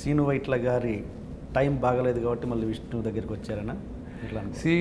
Scene Vaitla గారి time బాగలేదు కాబట్టి మళ్ళీ విష్ణు దగ్గరికి వచ్చారనా ఇట్లా అనుకో. సి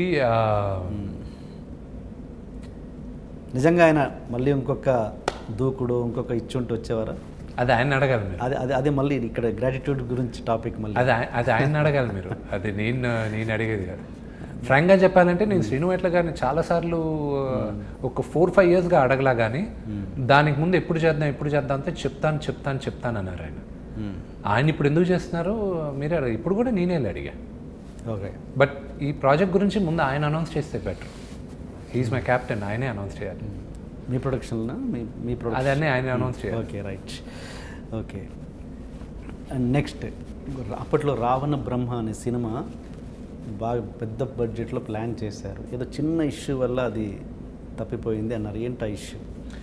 నిజంగా ఆయన మళ్ళీ ఇంకొక దూకుడు ఇంకొక ఇచ్చుంటూ వచ్చేవారా అది ఆయన అడగాలి మీరు అదే అదే అదే మళ్ళీ ఇక్కడ గ్రాటిట్యూడ్ గురించి టాపిక్ మళ్ళీ అది ఆయ- అది ఆయన అడగాలి మీరు అది నేను నేను అడిగేది కాదు ఫ్రాంక్గా చెప్పాలంటే నేను శ్రీను వైట్ల గారిని చాలాసార్లు ఒక ఫోర్ ఫైవ్ ఇయర్స్గా అడగలా కానీ దానికి ముందు ఎప్పుడు చేద్దాం ఎప్పుడు చేద్దాం అంటే చెప్తాను చెప్తాను చెప్తాను అన్నారు ఆయన మ్మ్. ఆయన ఇప్పుడు ఎందుకు చేస్తున్నారో మీరే అడగ ఇప్పుడు కూడా నేనే వెళ్ళి అడిగా ఓకే బట్ ఈ ప్రాజెక్ట్ గురించి ముందు ఆయన అనౌన్స్ చేస్తే బెటర్ హీఈస్ మై క్యాప్టెన్ ఆయనే అనౌన్స్ చేయాలి మీ ప్రొడక్షన్లో మీ మీ ప్రొడక్షన్ అదన్నీ ఆయన అనౌన్స్ చేయాలి okay right okay and next అప్పట్లో రావణ బ్రహ్మ అనే సినిమా బాగా పెద్ద బడ్జెట్లో ప్లాన్ చేశారు ఏదో చిన్న ఇష్యూ వల్ల అది తప్పిపోయింది అన్నారు ఏంటి ఆ ఇష్యూ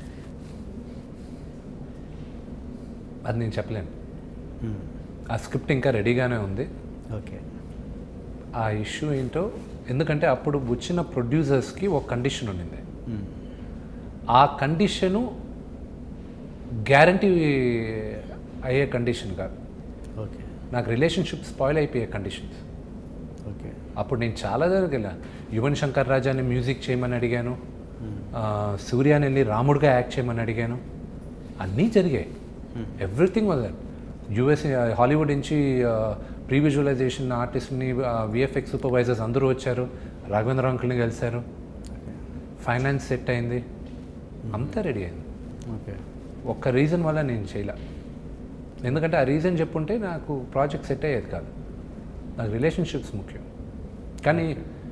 అది నేను చెప్పలేను ఆ స్క్రిప్ట్ ఇంకా రెడీగానే ఉంది ఓకే ఆ ఇష్యూ ఏంటో ఎందుకంటే అప్పుడు వచ్చిన ప్రొడ్యూసర్స్కి ఒక కండిషన్ ఉండింది ఆ కండిషను గ్యారంటీ అయ్యే కండిషన్ కాదు ఓకే నాకు రిలేషన్షిప్ స్పాయిల్ అయిపోయే కండిషన్స్ ఓకే అప్పుడు నేను చాలా దగ్గరికి వెళ్ళాను యువన్ శంకర్ రాజాని మ్యూజిక్ చేయమని అడిగాను ఆ, సూర్యాని వెళ్ళి రాముడిగా యాక్ట్ చేయమని అడిగాను అన్నీ జరిగాయి everything was that US Hollywood నుంచి ప్రీ విజువలైజేషన్ ఆర్టిస్ట్ని విఎఫ్ఎక్స్ సూపర్వైజర్స్ అందరూ వచ్చారు రాఘవేంద్ర అంకుల్ని కలిశారు ఫైనాన్స్ సెట్ అయింది అంతా రెడీ అయింది ఓకే ఒక్క రీజన్ వల్ల నేను చేయలే ఎందుకంటే ఆ రీజన్ చెప్పుంటే నాకు ప్రాజెక్ట్ సెట్ అయ్యేది కాదు నాకు రిలేషన్షిప్స్ ముఖ్యం కానీ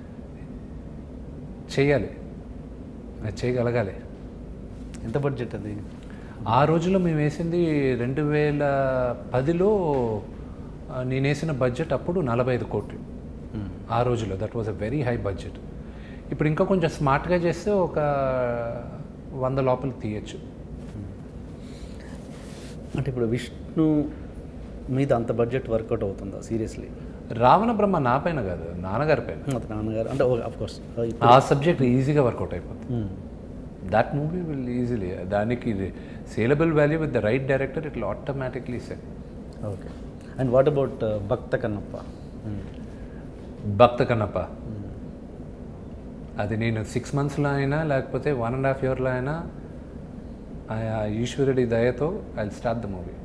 చేయాలి అది చేయగలగాలి ఎంత బడ్జెట్ అది ఆ రోజులో మేము వేసింది రెండు వేల పదిలో ఆ, నేను వేసిన బడ్జెట్ అప్పుడు నలభై ఐదు కోట్లు ఆ రోజులో that was a very high budget ఇప్పుడు ఇంకా కొంచెం స్మార్ట్గా చేస్తే ఒక వంద లోపలికి తీయచ్చు అంటే ఇప్పుడు విష్ణు మీద అంత బడ్జెట్ వర్కౌట్ అవుతుందా సీరియస్లీ రావణ బ్రహ్మ నా పైన కాదు నాన్నగారి పైన అతని నాన్నగారు అంటే ఆఫ్ కోర్స్ ఆ సబ్జెక్ట్ ఈజీగా వర్కౌట్ అయిపోతుంది దట్ మూవీ విల్ ఈజీలీ దానికి saleable value with the right director it automatically set okay and what about Bhakta Kannappa Bhakta Kannappa అది నేను సిక్స్ మంత్స్లో అయినా లేకపోతే వన్ అండ్ హాఫ్ ఇయర్లో అయినా ఆ ఈశ్వరుడి దయతో I start the movie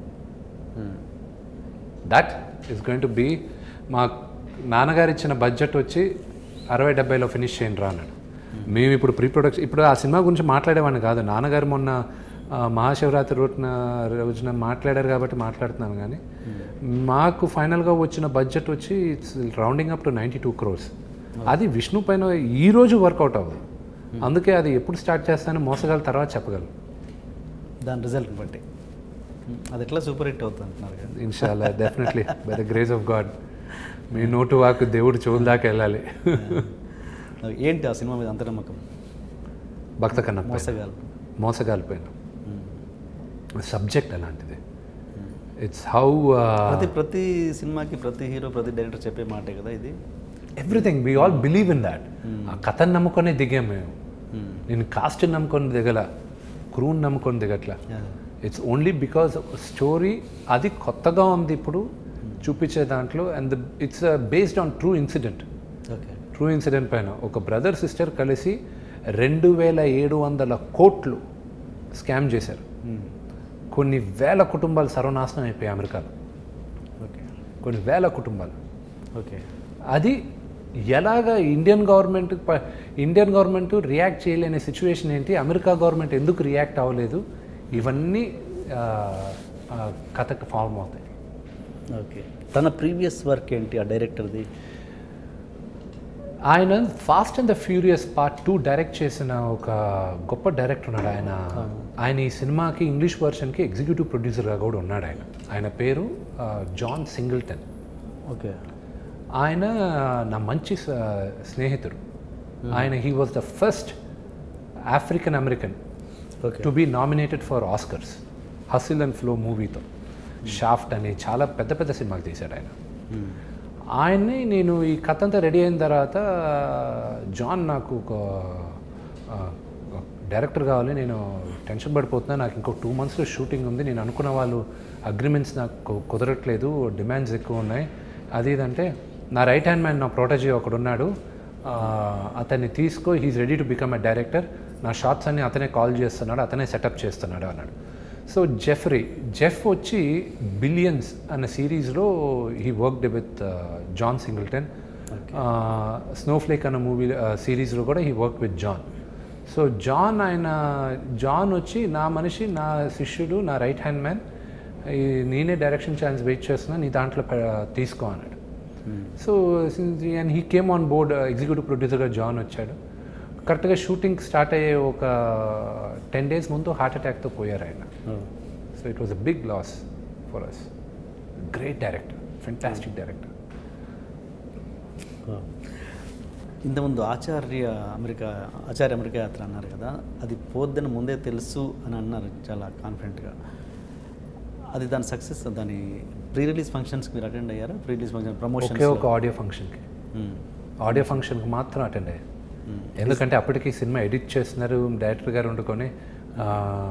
that is going to be మా నాన్నగారు ఇచ్చిన బడ్జెట్ వచ్చి అరవై డెబ్బైలో ఫినిష్ చేయండి రా అన్నాడు మేము ఇప్పుడు ప్రీ ప్రొడక్షన్ ఇప్పుడు ఆ సినిమా గురించి మాట్లాడేవాడిని కాదు నాన్నగారు మొన్న ఆ, మహాశివరాత్రి రోజున రోజున మాట్లాడారు కాబట్టి మాట్లాడుతున్నాను కానీ మాకు ఫైనల్గా వచ్చిన బడ్జెట్ వచ్చి it's rounding up to ninety two crores అది విష్ణు పైన ఈ రోజు వర్కౌట్ అవ్వదు అందుకే అది ఎప్పుడు స్టార్ట్ చేస్తానో మోసగల తర్వాత చెప్పగలను దాని రిజల్ట్ బట్టి అది ఎట్లా సూపర్ హిట్ అవుతుంది అంటున్నారు కదా ఇన్షాల్లా definitely by the grace of God మీ నోటు వాకు దేవుడు చెవుల దాకా వెళ్ళాలి ఏంటి ఆ సినిమా మీద అంత నమ్మకం భక్త కన్నా మోసగాలు మోసగాలిపోయిన సబ్జెక్ట్ అలాంటిది ఇట్స్ హౌ ప్రతి ప్రతి సినిమాకి ప్రతి హీరో ప్రతి డైరెక్టర్ చెప్పే మాటే కదా ఇది everything we all believe in that ఆ కథను నమ్ముకొనే దిగాం మేము నేను కాస్ట్ నమ్ముకొని దిగల క్రూని నమ్ముకొని దిగట్లా ఇట్స్ ఓన్లీ బికాస్ స్టోరీ అది కొత్తగా ఉంది ఇప్పుడు చూపించే దాంట్లో and it's based on true incident okay true incident పైన ఒక బ్రదర్ సిస్టర్ కలిసి రెండు వేల ఏడు వందల కోట్లు స్కామ్ చేశారు కొన్ని వేల కుటుంబాలు సర్వనాశనం అయిపోయాయి అమెరికాలో ఓకే కొన్ని వేల కుటుంబాలు ఓకే అది ఎలాగ ఇండియన్ గవర్నమెంట్ ప- ఇండియన్ గవర్నమెంట్ రియాక్ట్ చేయలేని సిచ్యువేషన్ ఏంటి అమెరికా గవర్నమెంట్ ఎందుకు రియాక్ట్ అవ్వలేదు ఇవన్నీ ఆ, ఆ కథకు ఫార్మ్ అవుతాయి ఓకే తన ప్రీవియస్ వర్క్ ఏంటి ఆ డైరెక్టర్ది ఆయన fast and the furious part two direct చేసిన ఒక గొప్ప డైరెక్టర్ ఉన్నాడు ఆయన ఆయన ఈ సినిమాకి ఇంగ్లీష్ వర్షన్కి ఎగ్జిక్యూటివ్ ప్రొడ్యూసర్గా కూడా ఉన్నాడు ఆయన ఆయన పేరు ఆ, జాన్ సింగిల్టన్ ఓకే ఆయన నా మంచి స- స్నేహితుడు ఆయన he was the first African American okay to be nominated for Oscars hustle and flow మూవీతో షాఫ్ట్ అని చాలా పెద్ద పెద్ద సినిమాలు తీశాడు ఆయన ఆయన్ని నేను ఈ కథ అంతా రెడీ అయిన తర్వాత జాన్ నాకు ఒక డైరెక్టర్ కావాలి నేను టెన్షన్ పడిపోతున్నా నాకు ఇంకో టూ మంత్స్లో షూటింగ్ ఉంది నేను అనుకున్న వాళ్ళు అగ్రిమెంట్స్ నాకు కు- కుదరట్లేదు డిమాండ్స్ ఎక్కువ ఉన్నాయి అది ఇదంటే నా రైట్ హ్యాండ్ మ్యాన్ నా ప్రోటజీ ఒకడు ఉన్నాడు ఆ, అతన్ని తీసుకో he's ready to become a director నా షార్ట్స్ అన్ని అతనే కాల్ చేస్తున్నాడు అతనే సెటప్ చేస్తున్నాడు అన్నాడు సో జెఫ్రీ జెఫ్ వచ్చి బిలియన్స్ అన్న సిరీస్లో he worked with John Singleton Snowflake అన్న మూవీ సిరీస్లో కూడా he work with John so John ఆయన జాన్ వచ్చి నా మనిషి నా శిష్యుడు నా రైట్ హ్యాండ్ మ్యాన్ నేనే డైరెక్షన్ ఛాన్స్ వెయిట్ చేస్తున్నా నీ దాంట్లో పె- తీసుకో అన్నాడు so and he came on board executive ప్రొడ్యూసర్గా జాన్ వచ్చాడు కరెక్ట్గా షూటింగ్ స్టార్ట్ అయ్యే ఒక టెన్ డేస్ ముందు హార్ట్ అటాక్తో పోయారు ఆయన so it was a big loss for us great director fantastic director ఇంతకుముందు ఆచార్య అమెరికా ఆచార్య అమెరికా యాత్ర అన్నారు కదా అది పోద్దని ముందే తెలుసు అని అన్నారు చాలా కాన్ఫిడెంట్గా అది దాని సక్సెస్ దాని ప్రీ రిలీజ్ ఫంక్షన్స్కి మీరు అటెండ్ అయ్యారా ప్రీ రిలీజ్ ఫంక్షన్ ప్రమోషన్ ఒకే ఒక ఆడియో ఫంక్షన్కి ఆడియో ఫంక్షన్కి మాత్రం అటెండ్ అయ్యాను ఎందుకంటే అప్పటికి సినిమా ఎడిట్ చేస్తున్నారు డైరెక్టర్ గారు వండుకొని ఆ,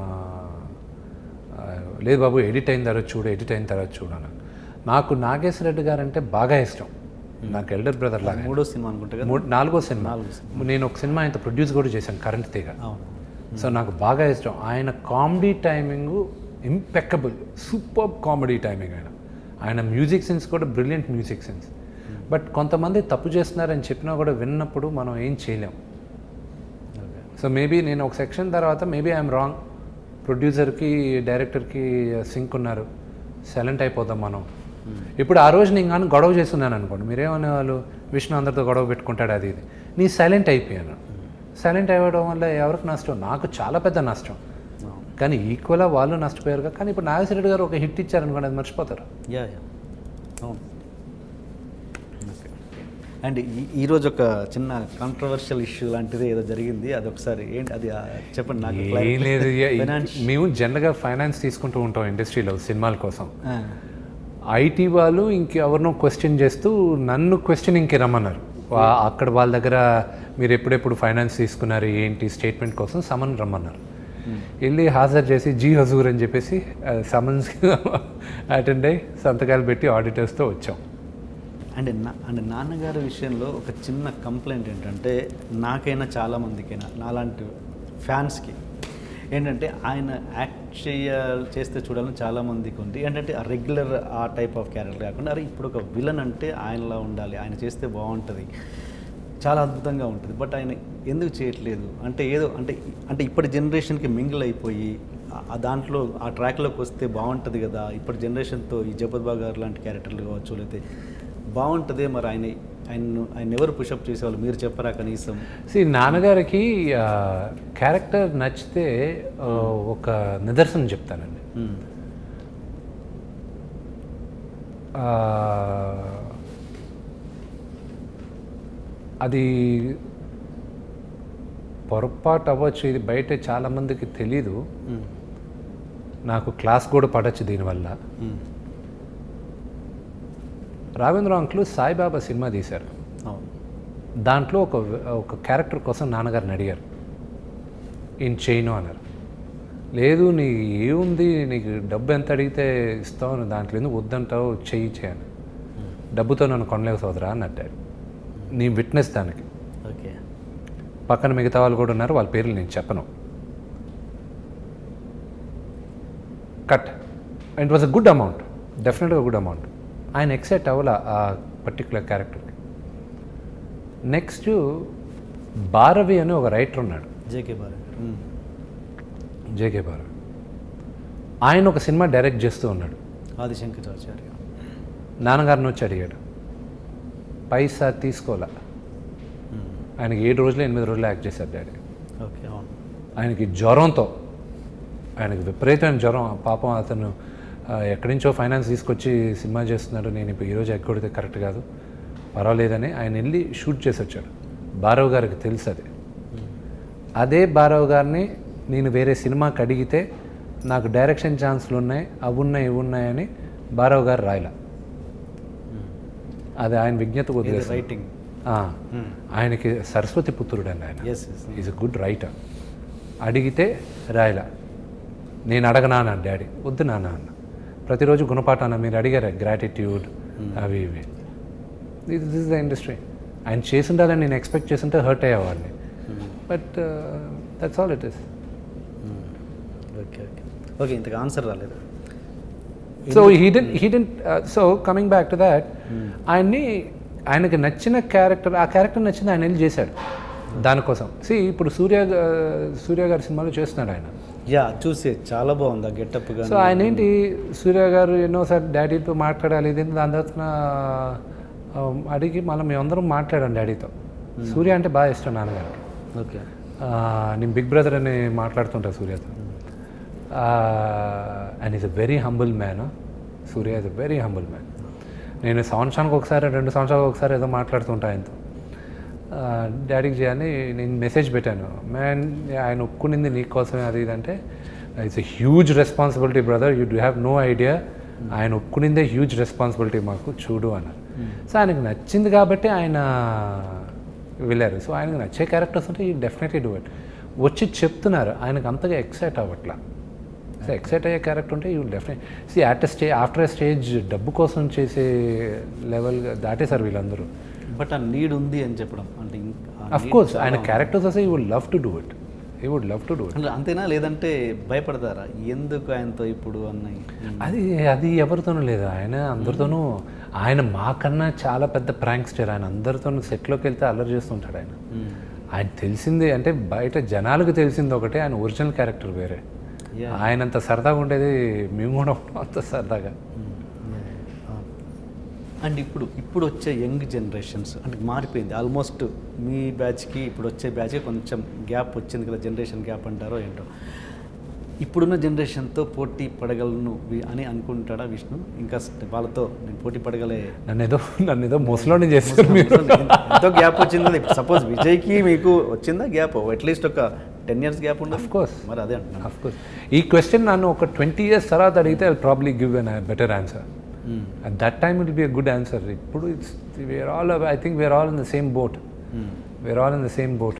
ఆ, లేదు బాబు ఎడిట్ అయిన తర్వాత చూడు ఎడిట్ అయిన తర్వాత చూడు అన్నాను నాకు నాగేశ్వర రెడ్డి గారు అంటే బాగా ఇష్టం నాకు ఎల్డర్ బ్రదర్ లాగా మూడో సినిమా అనుకుంటా కదా మూడు నాలుగో సినిమా నాలుగో నేను ఒక సినిమా ఇంత ప్రొడ్యూస్ కూడా చేశాను కరెంట్ తీగ అవును సో నాకు బాగా ఇష్టం ఆయన comedy timing impeccable super comedy timing ఆయన ఆయన మ్యూజిక్ సెన్స్ కూడా బ్రిలియంట్ మ్యూజిక్ సెన్స్ బట్ కొంతమంది తప్పు చేస్తున్నారని చెప్పినా కూడా విన్నప్పుడు మనం ఏం చేయలేం సో మేబీ నేను ఒక సెక్షన్ తర్వాత మేబీ ఐఎమ్ రాంగ్ ప్రొడ్యూసర్కి డైరెక్టర్కి సింక్ ఉన్నారు సైలెంట్ అయిపోతాం మనం ఇప్పుడు ఆ రోజు నేను కానీ గొడవ చేస్తున్నాను అనుకోండి మీరేమనే వాళ్ళు విష్ణు అందరితో గొడవ పెట్టుకుంటాడు అది ఇది నీ సైలెంట్ అయిపోయాను సైలెంట్ అవ్వడం వల్ల ఎవరికి నష్టం నాకు చాలా పెద్ద నష్టం అవును కానీ ఈక్వల్గా వాళ్ళు నష్టపోయారు కానీ ఇప్పుడు నాగేశ్వర రెడ్డి గారు ఒక హిట్ ఇచ్చారనుకోండి అది మర్చిపోతారు యా యా అవును అండ్ ఈ- ఈరోజు ఒక చిన్న కాంట్రవర్షియల్ ఇష్యూ లాంటిది ఏదో జరిగింది అది ఒకసారి ఏంటి అది ఆ, చెప్పండి నాకు ఏం లేదు ఇక ఈ- ఫైనాన్స్ మేము జనరల్గా ఫైనాన్స్ తీసుకుంటూ ఉంటాం ఇండస్ట్రీలో సినిమాల కోసం ఐటీ వాళ్ళు ఇంకెవరినో క్వశ్చన్ చేస్తూ నన్ను క్వశ్చనింగ్కి రమ్మన్నారు వా- అక్కడ వాళ్ళ దగ్గర మీరు ఎప్పుడెప్పుడు ఫైనాన్స్ తీసుకున్నారు ఏంటి స్టేట్మెంట్ కోసం సమన్ రమ్మన్నారు వెళ్ళి హాజరు చేసి జీ హజూర్ అని చెప్పేసి సమన్స్ అటెండ్ అయ్యి సంతకాలు పెట్టి ఆడిటర్స్తో వచ్చాం అండ్ నా అండ్ నాన్నగారి విషయంలో ఒక చిన్న కంప్లైంట్ ఏంటంటే నాకైనా చాలామందికైనా నాలాంటి ఫ్యాన్స్కి ఏంటంటే ఆయన యాక్ట్ చేయాలి చేస్తే చూడాలని చాలామందికి ఉంది ఏంటంటే ఆ రెగ్యులర్ ఆ టైప్ ఆఫ్ క్యారెక్టర్ కాకుండా అరే ఇప్పుడు ఒక విలన్ అంటే ఆయనలా ఉండాలి ఆయన చేస్తే బాగుంటుంది చాలా అద్భుతంగా ఉంటుంది బట్ ఆయన ఎందుకు చేయట్లేదు అంటే ఏదో అంటే అంటే ఇప్పటి జనరేషన్కి మింగిల్ అయిపోయి ఆ- ఆ దాంట్లో ఆ ట్రాక్లోకి వస్తే బాగుంటుంది కదా ఇప్పటి జనరేషన్తో ఈ జగపత్ బాబు గారు లాంటి క్యారెక్టర్లు కావచ్చు లేకపోతే బాగుంటుంది మరి ఆయన ఆయన ఆయన ఎవరు పుషప్ చేసేవాళ్ళు మీరు చెప్పరా కనీసం సి నాన్నగారికి క్యారెక్టర్ నచ్చితే ఆ, ఒక నిదర్శనం చెప్తానండి మ్మ్. ఆ, అది పొరపాటు అవ్వచ్చు ఇది బయట చాలామందికి తెలీదు మ్మ్. నాకు క్లాస్ కూడా పడచ్చు దీనివల్ల మ్మ్. రాఘవేంద్ర అంకులు సాయిబాబా సినిమా తీశారు అవును దాంట్లో ఒక ఒక క్యారెక్టర్ కోసం నాన్నగారిని అడిగారు ఈయన చేయను అన్నారు లేదు నీ ఏముంది నీకు డబ్బు ఎంత అడిగితే ఇస్తావు నువ్వు దాంట్లో ఎందుకు వద్దంటావు చెయ్యి చేయను డబ్బుతో నన్ను కొనలేవు సోదరా అని అట్టాడు నీ విట్నెస్ దానికి ఓకే పక్కన మిగతా వాళ్ళు కూడా ఉన్నారు వాళ్ళ పేర్లు నేను చెప్పను cut it was a good amount డెఫినెట్గా గుడ్ అమౌంట్ ఆయన ఎక్సెప్ట్ అవ్వాల ఆ పర్టికులర్ క్యారెక్టర్కి నెక్స్ట్ భారవి అని ఒక రైటర్ ఉన్నాడు జేకే బారు మ్మ్. జేకే భారవి ఆయన ఒక సినిమా డైరెక్ట్ చేస్తూ ఉన్నాడు ఆదిశంకరాచార్య నాన్నగారిని వచ్చి అడిగాడు పైసా తీసుకోలే మ్మ్. ఆయనకి ఏడు రోజులు ఎనిమిది రోజులు యాక్ట్ చేశారు డాడీ ఓకే అవును ఆయనకి జ్వరంతో ఆయనకి విపరీతమైన జ్వరం పాపం అతను ఆ, ఎక్కడి నుంచో ఫైనాన్స్ తీసుకొచ్చి సినిమా చేస్తున్నాడు నేను ఇప్పుడు ఈరోజు ఎక్కడితే కరెక్ట్ కాదు పర్వాలేదని ఆయన వెళ్ళి షూట్ చేసి వచ్చాడు భారవ్ గారికి తెలుసు అది అదే భారవ్ గారిని నేను వేరే సినిమాకి అడిగితే నాకు డైరెక్షన్ ఛాన్స్లు ఉన్నాయి అవి ఉన్నాయి ఇవి ఉన్నాయని భారవ్ గారు రాయలా అది ఆయన విజ్ఞత ఇది వదిలేసి రైటింగ్ ఆయనకి సరస్వతి పుత్రుడు అండి ఆయన yes yes is a good writer అడిగితే రాయలా నేను అడగనా అన్న డాడీ వద్దు నాన్న అన్న ప్రతిరోజు గుణపాఠాన మీరు అడిగారు గ్రాటిట్యూడ్ అవి ఇవి దిస్ ఇస్ ద ఇండస్ట్రీ ఆయన చేసిండాలని నేను ఎక్స్పెక్ట్ చేస్తుంటే హర్ట్ అయ్యేవాడిని but that's all it is okay okay okay ఇంతకు ఆన్సర్ రాలేదు so he didn't he didn't so coming back to that ఆయన్ని ఆయనకి నచ్చిన క్యారెక్టర్ ఆ క్యారెక్టర్ నచ్చింది ఆయన వెళ్ళి చేశాడు దానికోసం సి ఇప్పుడు సూర్య గా- సూర్య గారి సినిమాలో చేస్తున్నాడు ఆయన యా చూసే చాలా బాగుంది ఆ గెటప్ సో కానీ ఆయన ఏంటి సూర్య గారు ఎన్నోసారి డాడీతో మాట్లాడాలి ఇది దాని తర్వాత ఆ, అడిగి మళ్ళీ మేమందరం మాట్లాడాం డాడీతో సూర్య అంటే బాగా ఇష్టం నాన్నగారికి ఓకే ఆ, నేను బిగ్ బ్రదర్ అని మాట్లాడుతుంటా సూర్యతో and is a very humble man Surya is a very humble man నేను సంవత్సరానికి ఒకసారి రెండు సంవత్సరాలకు ఒకసారి ఏదో మాట్లాడుతుంటా ఆయనతో డాడీకి చేయని నేను మెసేజ్ పెట్టాను మ్యాన్ ఆయన ఒప్పుకునింది నీకోసమే అది ఇది అంటే it's a huge responsibility brother you do have no idea ఆయన ఒప్పుకునిందే హ్యూజ్ రెస్పాన్సిబిలిటీ మాకు చూడు అన్నారు సో ఆయనకు నచ్చింది కాబట్టి ఆయన వెళ్ళారు సో ఆయనకు నచ్చే క్యారెక్టర్స్ ఉంటే ఈ డెఫినెట్లీ డూ ఇట్ వచ్చి చెప్తున్నారు ఆయనకు అంతగా ఎక్సైట్ అవ్వట్లా సో ఎక్సైట్ అయ్యే క్యారెక్టర్ ఉంటే you definite see at stay after stage డబ్బు కోసం చేసే లెవెల్ దాటేశారు వీళ్ళందరూ బట్ ఆ నీడ్ ఉంది అని చెప్పడం అంటే ఇంకా ఆ అఫ్ need కోర్స్ చాలా ఆయన ఉంది. క్యారెక్టర్స్ వస్తే you would love to do it you would love to do it అంటే అంతేనా లేదంటే భయపడతారా ఎందుకు ఆయనతో ఇప్పుడు అన్నాయి అది అది ఎవరితోనూ లేదు ఆయన అందరితోనూ ఆయన మాకన్నా చాలా పెద్ద ప్రాంక్స్టర్ ఆయన అందరితోనూ సెట్లోకి వెళ్తే అల్లరి చేస్తుంటాడు ఆయన ఆయన తెలిసింది అంటే బయట జనాలకు తెలిసింది ఒకటే ఆయన ఒరిజినల్ క్యారెక్టర్ వేరే Yeah. ఆయనంత సరదాగా ఉండేది మేము కూడా ఉంటాం అంత సరదాగా అండ్ ఇప్పుడు ఇప్పుడు వచ్చే యంగ్ జనరేషన్స్ అంటే మారిపోయింది ఆల్మోస్ట్ మీ బ్యాచ్కి ఇప్పుడు వచ్చే బ్యాచ్కి కొంచెం గ్యాప్ వచ్చింది కదా జనరేషన్ గ్యాప్ అంటారో ఏంటో ఇప్పుడున్న జనరేషన్తో పోటీ పడగలను వి- అని అనుకుంటాడా విష్ణు ఇంకా స్- వాళ్ళతో నేను పోటీ పడగలే నన్ను ఏదో నన్ను ఏదో ముసలోని చేస్తారు మీరు ఎంతో గ్యాప్ వచ్చింది కదా ఇప్పుడు సపోజ్ విజయ్కి మీకు వచ్చిందా గ్యాప్ అట్లీస్ట్ ఒక టెన్ ఇయర్స్ గ్యాప్ ఉండదు Of course. మరి అదే అంటున్నాను అఫ్ కోర్స్ ఈ క్వశ్చన్ నన్ను ఒక ట్వంటీ ఇయర్స్ తర్వాత అడిగితే I probably give an better answer Mm. At that time it be a good answer ఇప్పుడు it's we are all I think we are all in the same boat Mm. We are all in the same boat